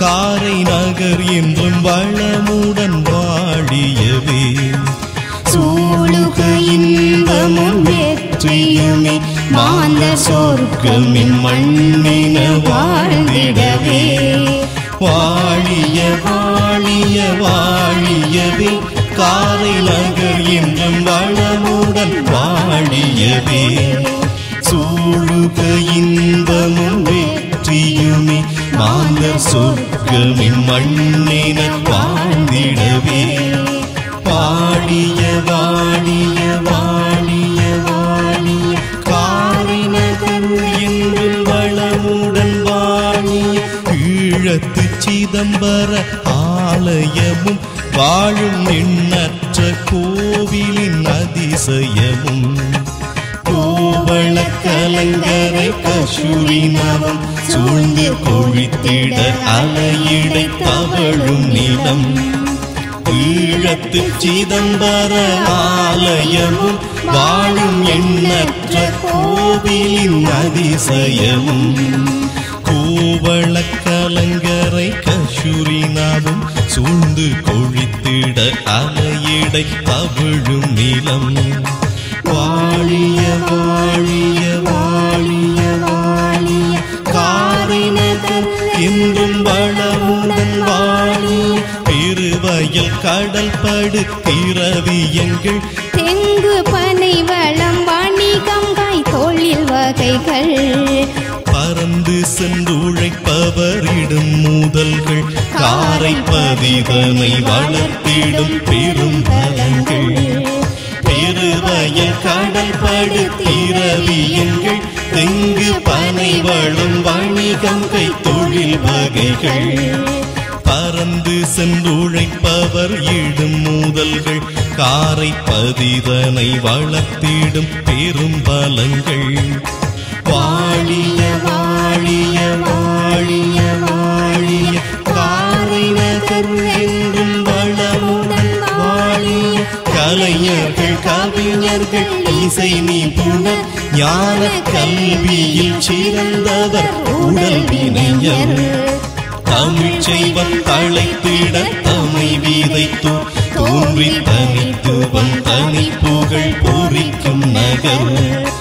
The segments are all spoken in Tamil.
காரை நகர் என்றும் வளமுடன் வாழியவே சூழுக இன்பமும் வெற்றியுமே மாந்த சொர்க்கமின் மண்ணின வாழ்ந்திடவே வாழிய வாழிய வாழியவே காரை நகர் என்றும் வளமுடன் வாழியவே சூழுக இன்பமும் வெற்றியுமே மாந்தர் சொர்க்கமின் மண்ணின வாழ்ந்திடவே வாழிய வாழிய வாழிய வாழிய காரை நகர் என்றும் வளமுடன் வாழிய ஈழத்து சிதம்பர ஆலயமும் வாழும் எண்ணற்ற கோவிலின் அதிசயமும் கோவள கலங்கரை கசுரினவம் சூழ்ந்து கொழித்திட அலையிடை தவழும் நிலம் ஈழத்து சிதம்பர ஆலயமும் வாழும் எண்ணற்ற கோவிலின் அதிசயமும் கோவள கலங்கரை கசுரினாவும் சூழ்ந்து கொழித்திட அலையிடை தவிழும் நிலம் வாழிய வாழிய வாழிய வாழிய காரினகர் என்றும் வளமுடன் வாழிய பெருவயல் கடல் படு திரவியங்கள் தெங்கு பனை வளம் வணிகம் காய் தொழில் வகைகள் பறந்து சென்று உழைப்பவரிடும் முதல்கள் காரை பதிதனை வளர்த்திடும் பெரும் பலங்கள் பெருவயல் கடல் படு திரவியங்கள் தெங்கு பனை வளம் வணிகம் கை தொழில் வகைகள் பறந்து சென்று உழைப்பவர் இடும் முதல்கள் காரை பதிதனை வளர்த்திடும் பெரும் பலங்கள் வாழிய வாழிய வாழிய வாழிய காரை நகர் என்றும் வளமுடன் வாழிய கலைஞர்கள் கவிஞர்கள் இசை நிபுணர் ஞான கல்வியில் சிறந்தவர் உடல் வினைஞர் தமிழ் செய்வம் தழைத்திட தமை விதைத்து தோன்றி தனித்துவம் தனி புகழ் பூரிக்கும் நகர்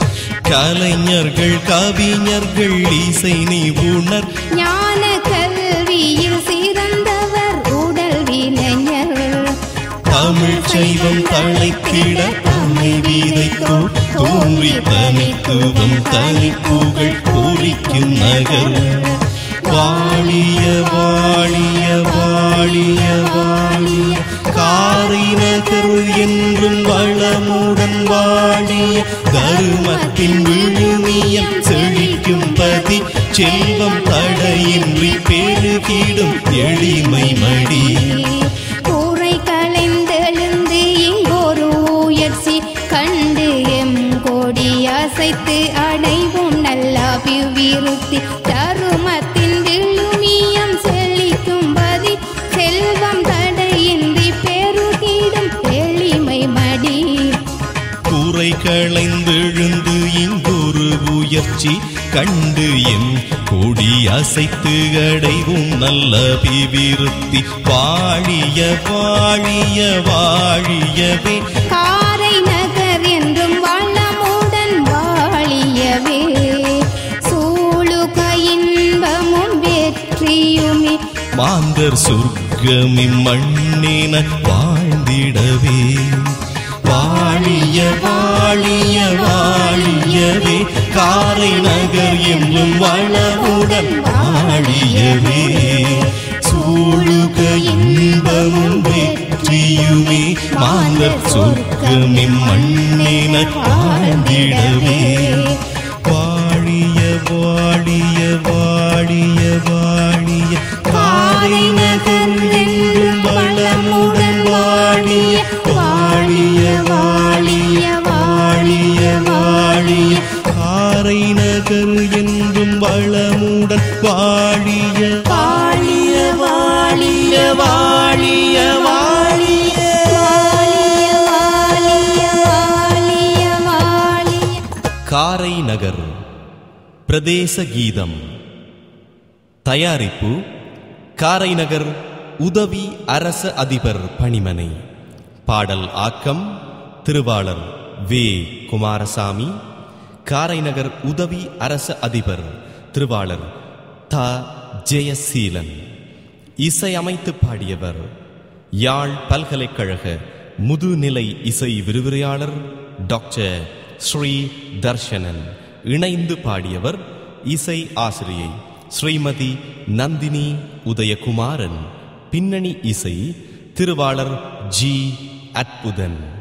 கலைஞர்கள் கவிஞர்கள் இசை நிபுணர் ஞான கல்வியில் சிறந்தவர் உடல் வினைஞர் தமிழ் செய்வம் தழைத்திட தம்மை விதைத்தோ தோன்றி தனித்துவம் தனி புகழ் பூரிக்கும் நகர் வாழிய வாழிய வாழிய வாழிய காரை நகர் என்றும் வளமுடன் வாழிய தருமத்தின் விழுமியம் செழிக்கும் பதி செல்வம் தடையின்றி பெருகிடும் எளிமை மடி கூரை களைந்தெழுந்து இங்கொரு உயர்ச்சி கண்டு எம் கொடி அசைத்து அடைவும் நல்ல அபிவிருத்தி தருமத்தின் விழுமியம் செழிக்கும் பதி செல்வம் தடையின்றி பெருகிடும் எளிமை மடி கூரை களைந்தெழுந்து இங்கொரு உயர்ச்சி கண்டு எம் கொடி அசைத்து அடைவும் நல்ல அபிவிருத்தி வாழிய வாழிய வாழியவே காரை நகர் என்றும் வளமுடன் வாழியவே சூழுக இன்பமும் வெற்றியுமே மாந்தர் சொர்க்கமிம் மண்ணின வாழ்ந்திடவே வாழிய வாழிய வாழியவே காரை நகர் என்றும் வளமுடன் வாழியவே சூழுக இன்பமும் வெற்றியுமே மாந்தர் சொர்க்கமிம் மண்ணின வாழ்ந்திடவே வாழிய வாழிய வாழிய வாழிய காரை நகர் என்றும் வளமுடன் வாழிய வாழிய வாழிய வாழிய வாழிய காரை நகர் என்றும் வளமுடன் வாழிய வாழிய வாழிய வாழிய வாழிய வாழிய வாழிய வாழிய வாழிய காரை நகர் பிரதேச கீதம் தயாரிப்பு காரைநகர் உதவி அரச அதிபர் பணிமனை பாடல் ஆக்கம் திருவாளர் வே குமாரசாமி காரைநகர் உதவி அரச அதிபர் திருவாளர் த ஜெயசீலன் இசையமைத்து பாடியவர் யாழ் பல்கலைக்கழக முதுநிலை இசை விரிவுரையாளர் டாக்டர் ஸ்ரீ தர்ஷனன் இணைந்து பாடியவர் இசை ஆசிரியை ஸ்ரீமதி நந்தினி உதயகுமாரன் பின்னணி இசை திருவாளர் ஜி அற்புதன்